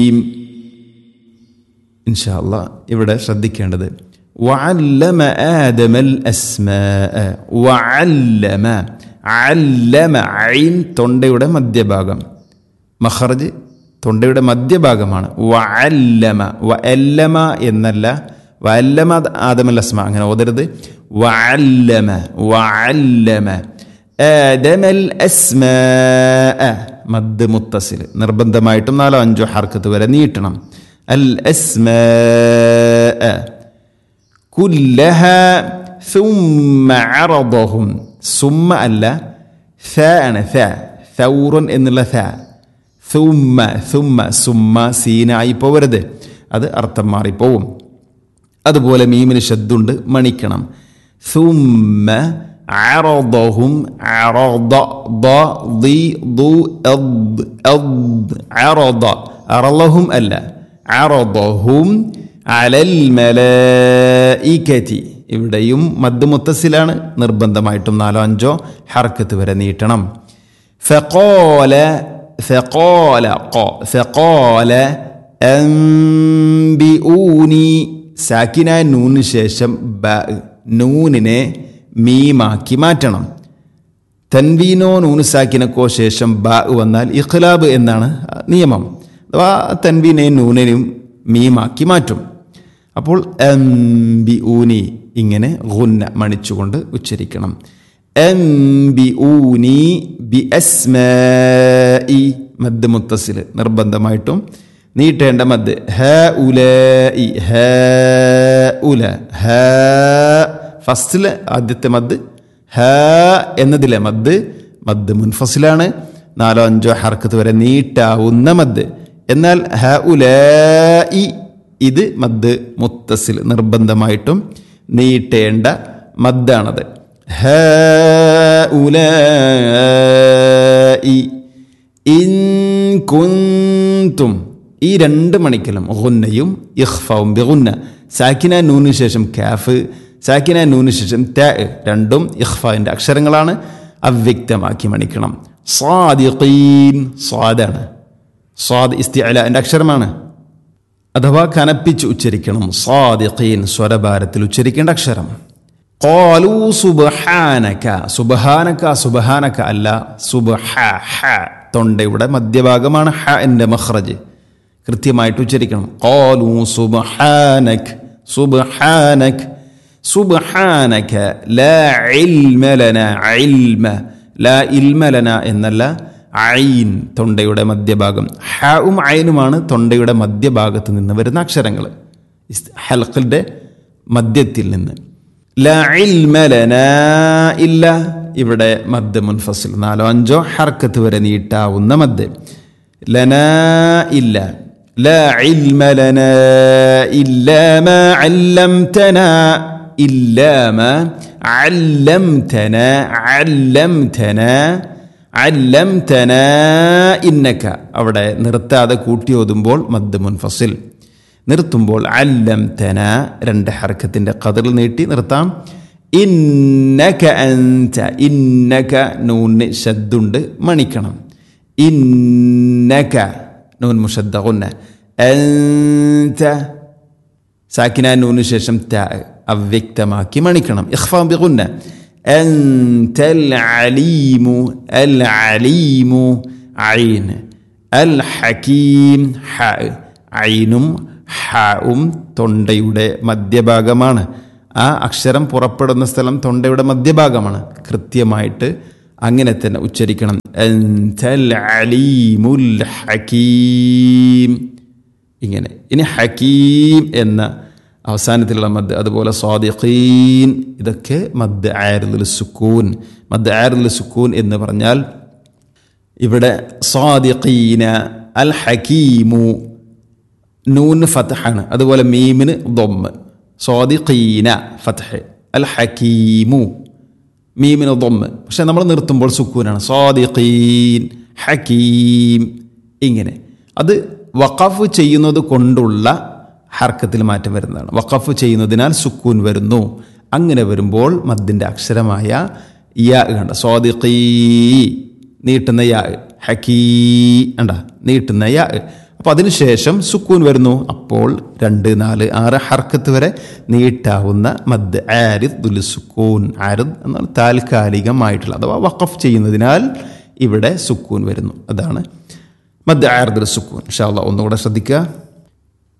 ഇൻഷാല്ല ഇവിടെ ശ്രദ്ധിക്കേണ്ടത് وعلم آدم الأسماء وعلم علم عين തൊണ്ടയുടെ മധ്യഭാഗം മഖറജ് തൊണ്ടയുടെ മധ്യഭാഗമാണ് വഅല്ലമ വഅല്ലമ എന്നല്ല വഅല്ലമ ആദമൽ അസ്മ അങ്ങനെ ഓതരുത് വഅല്ലമ വഅല്ലമ ആദമൽ അസ്മാഅ മദ് മുത്തസിൽ നിർബന്ധമായിട്ടും നാലോ അഞ്ചോ ഹർക്കത്ത് വരെ നീട്ടണം അൽ അസ്മാഅ كلها ثم عرضهم ثم അല്ല ث ആണ് ث ثور എന്നുള്ള ث ثم ثم ثم സീനായി പോവരുത് അത് അർത്ഥം മാറിപ്പോവും അതുപോലെ മീമിന് ശബ്ദുണ്ട് മണിക്കണം ثم عرضهم عرض ض ضي ضو أض أض عرض عرضهم ألا عرضهم അലൽ മലയിക്കറ്റി ഇവിടെയും മദ് മുത്തസിലാണ് നിർബന്ധമായിട്ടും നാലോ അഞ്ചോ ഹർക്കത്ത് വരെ നീട്ടണം ഫഖോല ഫഖോല ഖോ ഫഖോല അംബിഊനി സാക്കിനായ നൂനിന് ശേഷം ബ നൂനിനെ മീമാക്കി മാറ്റണം തൻവീനോ നൂന് സാക്കിനക്കോ ശേഷം ബ വന്നാൽ ഇഖ്ലാബ് എന്നാണ് നിയമം അഥവാ തൻവീനെയും നൂനിനെയും മീമാക്കി മാറ്റും അപ്പോൾ എംബി ഊനി ഇങ്ങനെ ഗുന്ന മണിച്ചുകൊണ്ട് ഉച്ചരിക്കണം എംബി ഊനി ബി അസ്മി മദ് മുത്തസിൽ നിർബന്ധമായിട്ടും നീട്ടേണ്ട മദ് ഹ ഉല ഇ ഹ ഉല ഹ ഫസ്റ്റിലെ ആദ്യത്തെ മദ് ഹ എന്നതിലെ മദ് മദ് മുൻഫസിലാണ് നാലോ അഞ്ചോ ഹർക്കത്ത് വരെ നീട്ടാവുന്ന മദ് എന്നാൽ ഹ ഉലി ഇത് മദ് മുത്തസിൽ നിർബന്ധമായിട്ടും നീട്ടേണ്ട മദ്ദാണത് ഹ ഉലി ഇൻ കുന്തും ഈ രണ്ട് മണിക്കലും ഗുന്നയും ഇഖ്ഫവും ബിഗുന്ന സാക്കിന നൂന് ശേഷം കാഫ് സാക്കിന നൂന് ശേഷം ത രണ്ടും ഇഖ്ഫാവിൻ്റെ അക്ഷരങ്ങളാണ് അവ്യക്തമാക്കി മണിക്കണം സ്വാദിഖീൻ സ്വാദാണ് സ്വാദ് ഇസ്തിഅല എൻ്റെ അക്ഷരമാണ് അഥവാ കനപ്പിച്ച് ഉച്ചരിക്കണം സ്വാദിഖീൻ സ്വരഭാരത്തിൽ ഉച്ചരിക്കേണ്ട അക്ഷരം ഖാലൂ സുബ്ഹാനക സുബ്ഹാനക സുബ്ഹാനക അല്ല സുബ്ഹ ഹ തൊണ്ടയുടെ മധ്യഭാഗമാണ് ഹ എൻ്റെ മഖ്റജ് കൃത്യമായിട്ട് ഉച്ചരിക്കണം ഖാലൂ സുബ്ഹാനക് സുബ്ഹാനക് സുബ്ഹാനക ലാ ഇൽമ ലനാ ഇൽമ ലാ ഇൽമ ലനാ എന്നല്ല ഐൻ തൊണ്ടയുടെ മധ്യഭാഗം ഹാവും ഐനുമാണ് തൊണ്ടയുടെ മധ്യഭാഗത്ത് നിന്ന് വരുന്ന അക്ഷരങ്ങൾ ഹൽക്കിൻ്റെ മധ്യത്തിൽ നിന്ന് ല ഇൽമ ലനാ ഇല്ല ഇവിടെ മദ് മുൻഫസിൽ നാലോ അഞ്ചോ ഹർക്കത്ത് വരെ നീട്ടാവുന്ന മദ് ലനാ ഇല്ല ല ഇൽമ ലനാ ഇല്ല മാ അല്ലംതനാ ഇല്ല മാ അല്ലംതന അല്ലംതന അല്ലംതന ഇന്നക്ക അവിടെ നിർത്താതെ കൂട്ടി ഓതുമ്പോൾ മദ് മുൻഫസിൽ നിർത്തുമ്പോൾ അല്ലംതന രണ്ട് ഹർക്കത്തിൻ്റെ കതിൽ നീട്ടി നിർത്താം ഇന്നക അൻത ഇന്നക നൂന് ശദ്ദുണ്ട് മണിക്കണം ഇന്നക നൂൻ മുഷദ്ദുന്ന അൻത സാക്കിന നൂന് ശേഷം ത അവ്യക്തമാക്കി മണിക്കണം ഇഖ്ഫാ ബിഗുന്ന أنت العليم العليم عين الحكيم حاء عينും ഹാവും തൊണ്ടയുടെ മധ്യഭാഗമാണ് ആ അക്ഷരം പുറപ്പെടുന്ന സ്ഥലം തൊണ്ടയുടെ മധ്യഭാഗമാണ് കൃത്യമായിട്ട് അങ്ങനെ തന്നെ ഉച്ചരിക്കണം അൻതൽ അലീമുൽ ഹക്കീം ഇങ്ങനെ ഇനി ഹക്കീം എന്ന അവസാനത്തിലുള്ള മദ് അതുപോലെ സ്വാദിഖീൻ ഇതൊക്കെ മദ് ആരുൽ സുക്കൂൻ മദ് ആരുൽ സുക്കൂൻ എന്ന് പറഞ്ഞാൽ ഇവിടെ സ്വാദിഖീന അൽ ഹക്കീമു നൂൻ ഫത്ഹാണ് അതുപോലെ മീമിന് ദൊമ്മ് സ്വാദിഖീന ഫത്ഹ് അൽ ഹക്കീമു മീമിന് ദൊമ്മ് പക്ഷെ നമ്മൾ നിർത്തുമ്പോൾ സുക്കൂനാണ് സ്വാദിഖീൻ ഹക്കീം ഇങ്ങനെ അത് വഖഫ് ചെയ്യുന്നത് കൊണ്ടുള്ള ഹർക്കത്തിൽ മാറ്റം വരുന്നതാണ് വഖഫ് ചെയ്യുന്നതിനാൽ സുക്കൂൻ വരുന്നു അങ്ങനെ വരുമ്പോൾ മദ്ദിൻ്റെ അക്ഷരമായ യാ കണ്ട സ്വാദിഖീ നീട്ടുന്ന യാ ഹക്കീ കണ്ട നീട്ടുന്ന യാ അപ്പോൾ അതിനുശേഷം സുക്കൂൻ വരുന്നു അപ്പോൾ രണ്ട് നാല് ആറ് ഹർക്കത്ത് വരെ നീട്ടാവുന്ന മദ് ആരിദ് ദുൽ സുക്കൂൻ ആരിദ് എന്നാൽ താൽക്കാലികമായിട്ടുള്ള അഥവാ വഖഫ് ചെയ്യുന്നതിനാൽ ഇവിടെ സുക്കൂൻ വരുന്നു അതാണ് മദ് ആരിദ് സുക്കൂൻ ഇൻഷാ അള്ളാഹ് ഒന്നുകൂടെ ശ്രദ്ധിക്കുക